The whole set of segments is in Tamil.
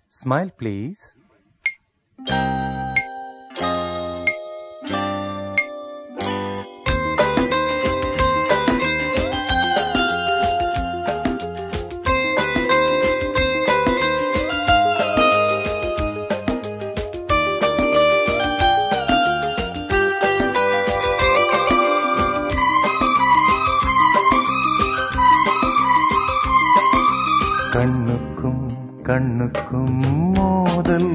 Smile, please. கண்ணுக்கும் கண்ணுக்கும் மோதல்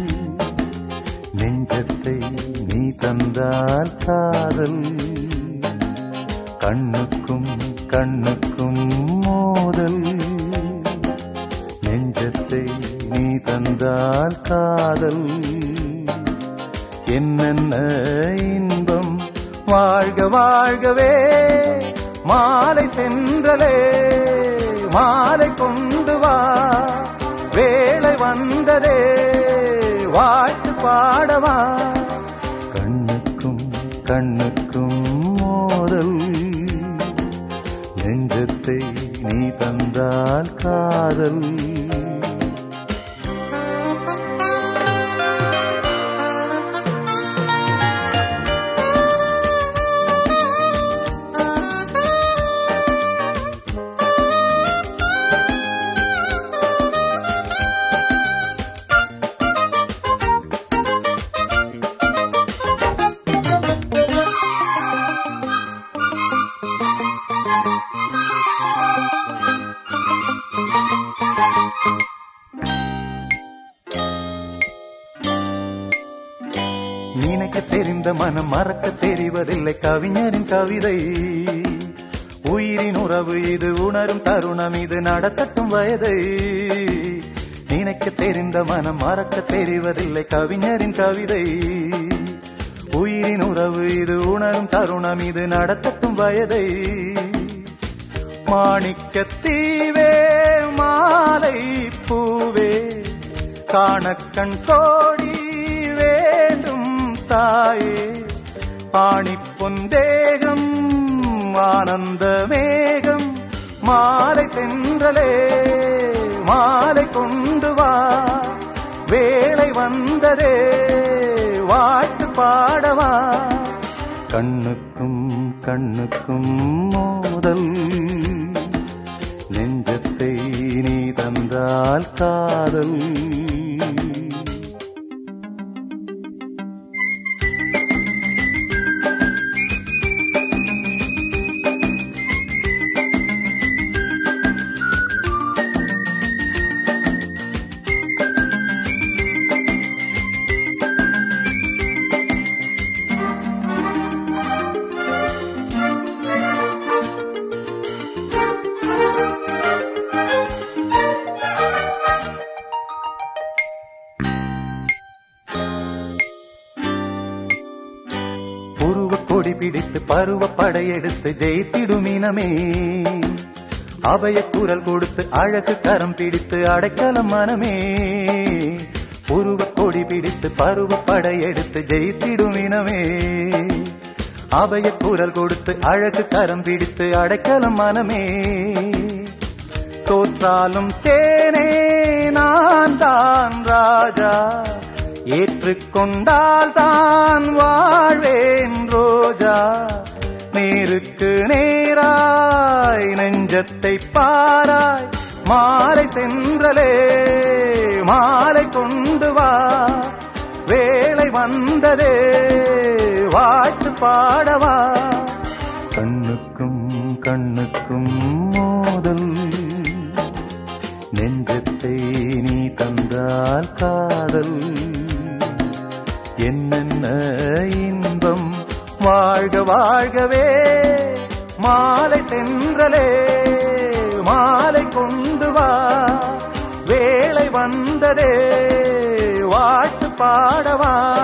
நெஞ்சத்தை நீ தந்தால் காதல் கண்ணுக்கும் கண்ணுக்கும் மோதல் நெஞ்சத்தை நீ தந்தால் காதல் என்னென்ன இன்பம் வாழ்க வாழ்கவே மாலை தென்றலே மாலை கொண்டு வா வேலை வந்ததே வாழ்த்து பாடவா கண்ணுக்கும் கண்ணுக்கும் மோதல் நெஞ்சத்தை நீ தந்தால் காதல் நினைக்க தெரிந்த மனம் மறக்க தெரிவதில்லை கவிஞரின் கவிதை உயிரின் உறவு இது உணரும் தருணம் இது நடத்தட்டும் வயதை நினைக்க தெரிந்த மனம் மறக்க தெரிவதில்லை கவிஞரின் கவிதை உயிரின் உறவு இது உணரும் தருணம் இது நடத்தட்டும் வயதை மாணிக்க தீவே மாலை பூவே காணக்கண் கோடி வேண்டும் தாயே ஆணி பொந்தேகம் ஆனந்த மேகம் மாலை தென்றலே மாலை கொண்டு வா வேலை வந்ததே வாழ்த்து பாடவா கண்ணுக்கும் கண்ணுக்கும் மோதல் நெஞ்சத்தை நீ தந்தால் காதல் உருவ கொடி பிடித்து பருவ படையெடுத்து ஜெயித்திடும் இனமே அபய குரல் கொடுத்து அழகு கரம் பிடித்து அடைக்கலம் மனமே உருவ கொடி பிடித்து பருவ படையெடுத்து ஜெயித்திடும் இனமே அபய குரல் கொடுத்து அழகு கரம் பிடித்து அடைக்கலம் மனமே தோற்றாலும் தேனே நான் தான் ராஜா ஏற்றுக்கொண்டால் தான் வாழ்வேன் ரோஜா நேருக்கு நேராய் நெஞ்சத்தை பாராய் மாலை தென்றலே மாலை கொண்டு வா வேலை வந்ததே வாழ்த்து பாடவா கண்ணுக்கும் கண்ணுக்கும் மோதல் நெஞ்சத்தை நீ தந்தால் காதல் என்னென்ன இன்பம் வாழ்க வாழ்கவே மாலை தென்றலே மாலை கொண்டு வா வேலை வந்ததே வாழ்த்து பாடவா